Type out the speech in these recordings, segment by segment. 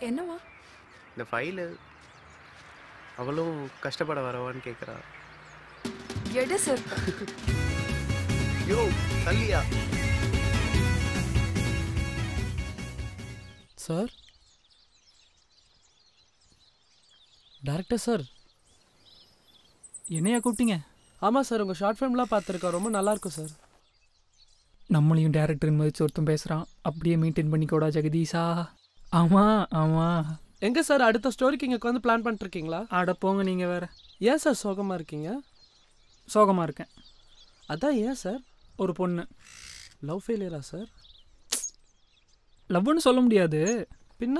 என்னவா இந்த ஃபைலு அவளும் கஷ்டப்பட வரவான்னு கேட்குறா எடு சார் யோ தள்ளியா சார் டேரக்டர் சார் என்னையா கூப்பிட்டீங்க ஆமாம் சார் உங்கள் ஷார்ட் ஃபிலிம்லாம் பார்த்துருக்கோம் ரொம்ப நல்லா இருக்கும் சார் நம்மளையும் டேரக்டர்னு மதிச்சு ஒருத்தன் பேசுகிறான் அப்படியே மெயின்டைன் பண்ணிக்கோடா ஜெகதீஷா ஆமாம் ஆமாம் எங்கே சார் அடுத்த ஸ்டோரிக்கு இங்கே வந்து பிளான் பண்ணிட்டுருக்கீங்களா அட போங்க நீங்கள் வேற ஏன் சார் சோகமாக இருக்கீங்க சோகமாக இருக்கேன் அதான் ஏன் சார் ஒரு பொண்ணு லவ் ஃபெயிலியரா சார் லவ்னு சொல்ல முடியாது பின்ன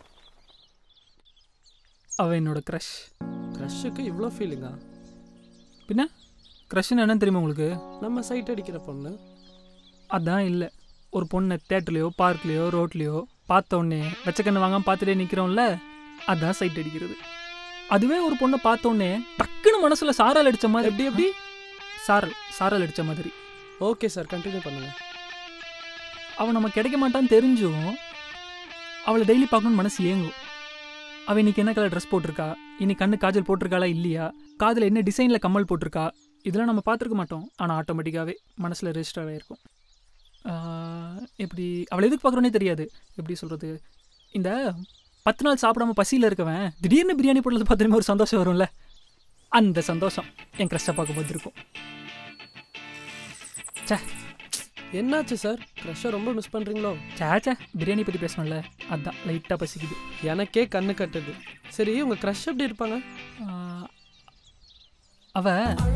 அவள் என்னோட க்ரஷ் க்ரஷ்ஷுக்கு இவ்வளோ ஃபீலிங்கா பின்ன க்ரஷ்னு என்னன்னு தெரியுமா உங்களுக்கு நம்ம சைட் அடிக்கிற பொண்ணு அதான் இல்லை ஒரு பொண்ணை தேட்டர்லையோ பார்க்லையோ ரோட்லேயோ பார்த்த உடனே வெச்சக்கண்ணு வாங்காம பார்த்துட்டே நிற்கிறோம்ல அதான் சைட் அடிக்கிறது அதுவே ஒரு பொண்ணை பார்த்த உடனே டக்குன்னு மனசில் சாரல் அடித்த மாதிரி எப்படி எப்படி சாரல் சாரல் அடித்த மாதிரி ஓகே சார் கண்டினியூ பண்ணுங்க அவன் நம்ம கிடைக்க மாட்டான்னு தெரிஞ்சும் அவளை டெய்லி பார்க்கணும்னு மனசு ஏங்கும் அவள் இன்னைக்கு என்ன கலர் ட்ரெஸ் போட்டிருக்கா இன்னைக்கு கண்ணு காஜல் போட்டிருக்காளா இல்லையா காதில் என்ன டிசைனில் கம்மல் போட்டிருக்கா இதெல்லாம் நம்ம பார்த்துருக்க மாட்டோம் ஆனால் ஆட்டோமேட்டிக்காகவே மனசில் ரெஜிஸ்டர் ஆகிருக்கும் ஆஹ், எப்படி அவளை எதுக்கு பார்க்குறோன்னே தெரியாது எப்படி சொல்கிறது இந்த பத்து நாள் சாப்பிடாம பசியில் இருக்கவன் திடீர்னு பிரியாணி போடுறது பார்த்துமே ஒரு சந்தோஷம் வரும்ல அந்த சந்தோஷம் என் க்ரெஷ்ஷை பார்க்கும்போது இருக்கும் சே என்னாச்சு சார் க்ரஷ்ஷை ரொம்ப மிஸ் பண்ணுறீங்களோ சேச்சே பிரியாணி பற்றி பேசணும்ல அதான் லைட்டாக பசிக்குது எனக்கே கண்ணு கட்டுது சரி உங்கள் க்ரஷ் எப்படி இருப்பாங்க ஆஹ், அவ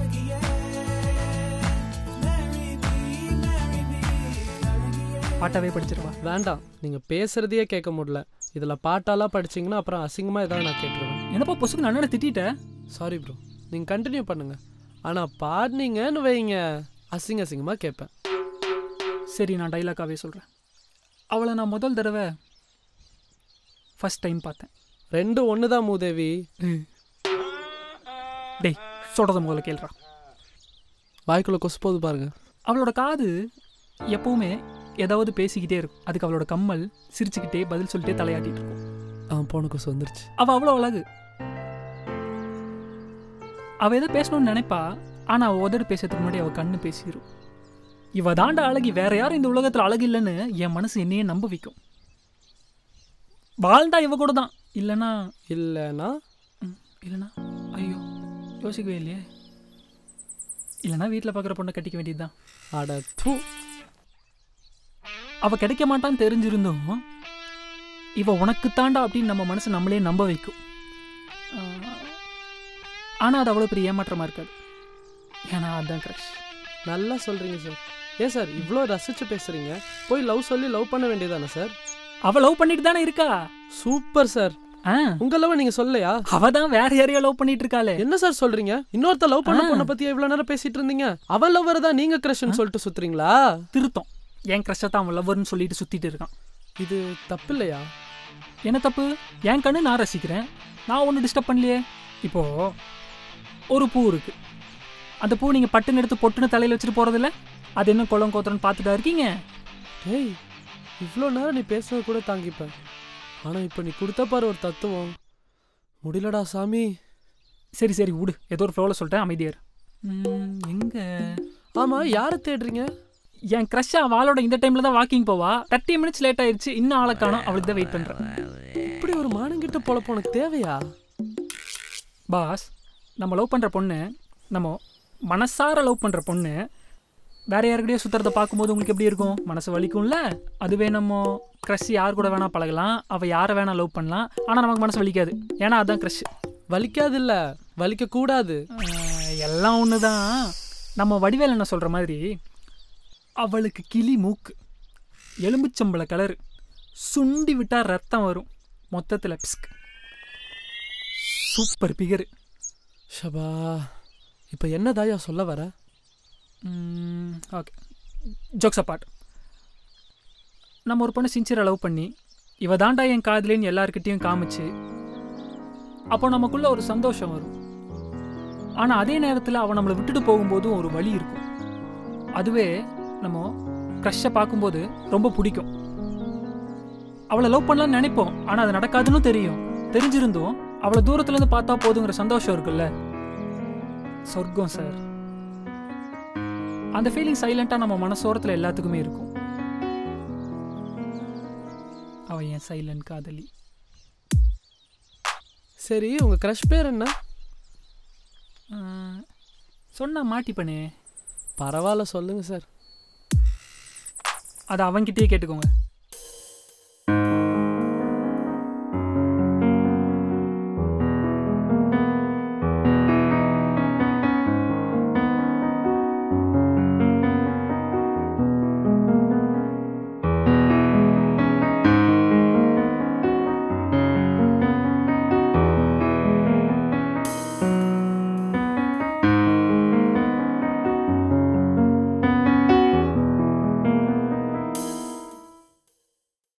பாட்டாவே படிச்சிருவா வேண்டாம் நீங்கள் பேசுகிறதையே கேட்க முடியல இதில் பாட்டாலாம் படிச்சீங்கன்னா அப்புறம் அசிங்கமாக ஏதாவது நான் கேட்டுருவேன் என்னப்பா பொசுக்கு அண்ணனை திட்டிட்ட சாரி ப்ரோ நீங்கள் கண்டினியூ பண்ணுங்க ஆனால் பாடினீங்கன்னு வைங்க அசிங்க அசிங்கமாக கேட்பேன் சரி நான் டைலாக்காகவே சொல்கிறேன் அவளை நான் முதல் தடவை ஃபர்ஸ்ட் டைம் பார்த்தேன் ரெண்டும் ஒன்று தான் மூதேவி டேய் சொல்கிறத முதல்ல கேள்றா வாய்க்குள்ளே கொசு போது பாருங்க அவளோட காது எப்பவுமே ஏதாவது பேசிக்கிட்டே இருக்கும் அதுக்கு அவளோட கம்மல் சிரிச்சுக்கிட்டே பதில் சொல்லிட்டே தலையாட்டிட்டு இருக்கும் ஆ போன கொசு வந்துருச்சு அவள் அவ்வளோ அழகு அவள் எதோ பேசணும்னு நினைப்பா ஆனால் அவள் உதடு பேசுறதுக்கு முன்னாடி அவள் கண்ணு பேசிடும் இவ தாண்ட அழகி வேற யாரும் இந்த உலகத்தில் அழகு இல்லைன்னு என் மனசு என்னையே நம்ப வைக்கும் வாழ்ந்தா இவ கூட தான் இல்லைன்னா இல்லைன்னா ம், இல்லைன்னா ஐயோ யோசிக்கவே இல்லையே இல்லைன்னா வீட்டில் பார்க்குற பொண்ணை கட்டிக்க வேண்டியதுதான் அட தூ அவ கிடைக்க மாட்டான்னு தெரிஞ்சிருந்தும் இவ உனக்கு தாண்டா அப்படின்னு நம்ம மனசு நம்மளே நம்ப வைக்கும் ஆனால் அது அவ்வளோ பெரிய ஏமாற்றமாக இருக்காது ஏன்னா அதுதான் க்ரஷ் நல்லா சொல்கிறீங்க சார் ஏன் சார் இவ்வளோ ரசித்து பேசுகிறீங்க போய் லவ் சொல்லி லவ் பண்ண வேண்டியதானே சார் அவ லவ் பண்ணிட்டு தானே இருக்கா சூப்பர் சார் ஆ உங்கள் லவ் நீங்கள் சொல்லலையா அவ தான் வேற யாரையோ லவ் பண்ணிட்டு இருக்காளே என்ன சார் சொல்றீங்க இன்னொருத்த லவ் பண்ண ஆ. பொண்ணை பத்தி இவ்வளவு நேரம் பேசிட்டு இருந்தீங்க அவன் லவ்வர் தான் நீங்க கிரஷ்னு சொல்லிட்டு சுத்துறீங்களா திருத்தம் என் க்ரஷை தான் அவன் லவ்வர்னு சொல்லிட்டு சுத்திட்டு இருக்கான் இது தப்பு இல்லையா என்ன தப்பு என் கண்ணு நான் ரசிக்கிறேன் நான் ஒன்றும் டிஸ்டர்ப் பண்ணலையே இப்போ ஒரு பூ இருக்கு அந்த பூ நீங்கள் பட்டுன்னு எடுத்து பொட்டுன்னு தலையில் வச்சுட்டு போகிறதில்ல அது என்ன குளம் கோத்திரன்னு பார்த்துட்டா இருக்கீங்க டேய் இவ்வளோ நேரம் நீ பேசுனது கூட தாங்கிப்பேன் ஆனா இப்போ நீ கொடுத்த பாரு ஒரு தத்துவம் முடியலடா சாமி சரி சரி விடு ஏதோ ஒரு ஃப்ளோவில் சொல்லிட்டேன் அமைதியார் எங்கே ஆமா யாரை தேடுறீங்க என் க்ரஷ் அவளோட இந்த டைமில் தான் வாக்கிங் போவா தேர்ட்டி மினிட்ஸ் லேட் ஆயிடுச்சு இன்னும் ஆளை காணோம் அவளுக்கு தான் வெயிட் பண்ணுறேன் இப்படி ஒரு மானங்கிட்ட பொழப்பு உனக்கு தேவையா பாஸ் நம்ம லவ் பண்ணுற பொண்ணு நம்ம மனசார லவ் பண்ணுற பொண்ணு வேற யாருக்கிட்டயோ சுற்றுறத பார்க்கும்போது உங்களுக்கு எப்படி இருக்கும் மனசு வலிக்கும்ல அதுவே நம்ம க்ரஷ் யார் கூட வேணால் பழகலாம் அவள் யாரை வேணால் லவ் பண்ணலாம் ஆனால் நமக்கு மனசு வலிக்காது ஏன்னா அதுதான் க்ரஷ் வலிக்காது இல்ல வலிக்க கூடாது எல்லாம் ஒன்று தான் நம்ம வடிவேல் என்ன சொல்கிற மாதிரி அவளுக்கு கிளி மூக்கு எலும்புச்சம்பள கலரு சுண்டி விட்டா ரத்தம் வரும் மொத்தத்தில் பிஸ்க் சூப்பர் பிகரு ஷபா இப்போ என்ன தாயா சொல்ல வர ஓகே ஜோக்ஸ் அப்பார்ட் நம்ம ஒரு பொண்ணு சின்சியராக லவ் பண்ணி இவ தாண்டா என் காதலின்னு எல்லாருக்கிட்டேயும் காமிச்சு அப்போ நமக்குள்ள ஒரு சந்தோஷம் வரும் ஆனால் அதே நேரத்தில் அவன் நம்மளை விட்டுட்டு போகும்போதும் ஒரு வலி இருக்கும் அதுவே நம்ம க்ரஷ்ஷை பார்க்கும்போது ரொம்ப பிடிக்கும் அவளை லவ் பண்ணலாம்னு நினைப்போம் ஆனால் அது நடக்காதுன்னு தெரியும் தெரிஞ்சிருந்தும் அவளை தூரத்துலேருந்து பார்த்தா போதுங்கிற சந்தோஷம் இருக்குல்ல சொர்க்கம் சார் அந்த ஃபீலிங் சைலண்ட்டாக நம்ம மனசோரத்தில் எல்லாத்துக்குமே இருக்கும் அவ என் சைலண்ட் காதலி சரி உங்கள் க்ரஷ் பேர் என்ன ஆஹ், சொன்னா மாட்டிப்பனே பரவாயில்ல சொல்லுங்கள் சார் அதை அவன்கிட்டயே கேட்டுக்கோங்க